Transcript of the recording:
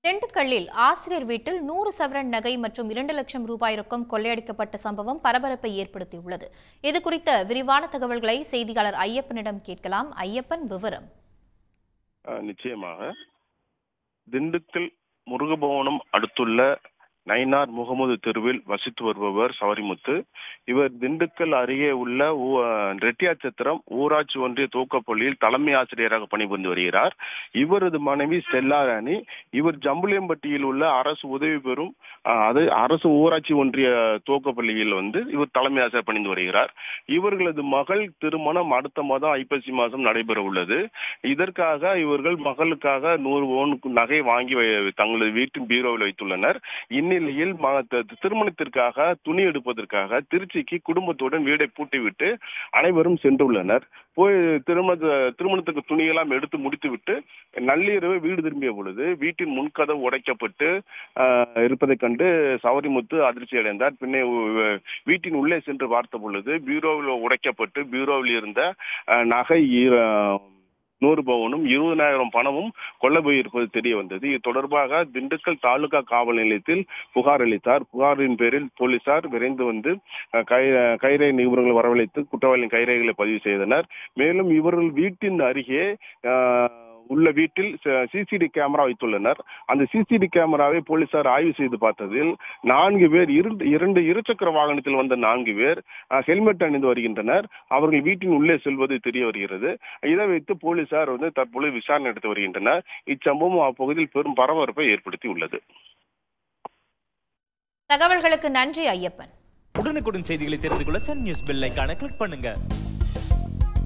திண்டுக்கல்லில் ஆசிரியர் வீட்டில் நூறு சவரன் நகை மற்றும் இரண்டு லட்சம் ரூபாய் ரொக்கம் கொள்ளையடிக்கப்பட்ட சம்பவம் பரபரப்பை ஏற்படுத்தியுள்ளது இது குறித்த விரிவான தகவல்களை செய்தியாளர் ஐயப்பனிடம் கேட்கலாம் ஐயப்பன் விவரம் ஆஹ் நிச்சயமாக திண்டுக்கல் முருகபவனம் அடுத்துள்ள நயினார் முகமது தெருவில் வசித்து வருபவர் சவரிமுத்து இவர் திண்டுக்கல் அருகே உள்ள ஊ- ரெட்டியாச்சத்திரம் ஊராட்சி ஒன்றிய துவக்கப்பள்ளியில் தலைமை ஆசிரியராக பணிபுரிந்து வருகிறார் இவரது மனைவி ஸ்டெல்லா ராணி இவர் ஜம்புலியம்பட்டியில் உள்ள அரசு உதவி பெறும் ஆஹ், அது அரசு ஊராட்சி ஒன்றிய துவக்கப்பள்ளியில் வந்து இவர் தலைமை ஆசிரியர் பணிந்து வருகிறார் இவர்களது மகள் திருமணம் அடுத்த மாதம் ஐப்பசி மாதம் நடைபெற உள்ளது இதற்காக இவர்கள் மகளுக்காக நூறு பவுன் நகை வாங்கி வை- தங்களது வீட்டின் பீரோவில் வைத்துள்ளனர் இந்நிலையில் ம- த- திருமணத்திற்காக துணி எடுப்பதற்காக திருச்சிக்கு குடும்பத்துடன் வீடை பூட்டிவிட்டு அனைவரும் சென்றுள்ளனர் போய் திருமண திருமணத்துக்கு துணியெல்லாம் எடுத்து முடித்துவிட்டு நள்ளிரவு வீடு திரும்பிய பொழுது வீட்டின் முன்கதவு உடைக்கப்பட்டு ஆஹ், இருப்பதைக் கண்டு சவரிமுத்து அதிர்ச்சி அடைந்தார் பின்னே உ- வீட்டின் உள்ளே சென்று பார்த்த பொழுது பீரோவில் உடைக்கப்பட்டு பீரோவில் இருந்த ஆஹ், நகை ஈர- நூறு பவுனும் இருபதனாயிரம் பணமும் கொள்ள போயிருப்பது தெரிய வந்தது இது தொடர்பாக திண்டுக்கல் தாலுகா காவல் நிலையத்தில் புகார் அளித்தார் புகாரின் பேரில் போலீசார் விரைந்து வந்து அஹ், கை கைரேகை நிபுணர்கள் வரவழைத்து குற்றவாளியின் கைரேகைகளை பதிவு செய்தனர் மேலும் இவர்கள் வீட்டின் அருகே அஹ், உள்ள வீட்டில் சிசிடி கேமரா வைத்துள்ளனர் அந்த சிசிடி கேமராவை போலீசார் ஆய்வு செய்து பார்த்ததில் நான்கு பேர் இரண்டு இரண்டு இருசக்கர வாகனத்தில் வந்த நான்கு பேர் அஹ், ஹெல்மெட் அணிந்து வருகின்றனர் அவர்கள் வீட்டின் உள்ளே செல்வது தெரிய வருகிறது இதை வைத்து போலீசார் வந்து தற்பொழுது விசாரணை நடத்தி வருகின்றனர் இச்சம்பவம் அப்பகுதியில் பெரும் பரபரப்பை ஏற்படுத்தி உள்ளது தகவல்களுக்கு நன்றி ஐயப்பன் உடனுக்குடன் செய்திகளை தெரிந்து கொள்ள சன் நியூஸ் பெல் ஐகானை கிளிக் பண்ணுங்க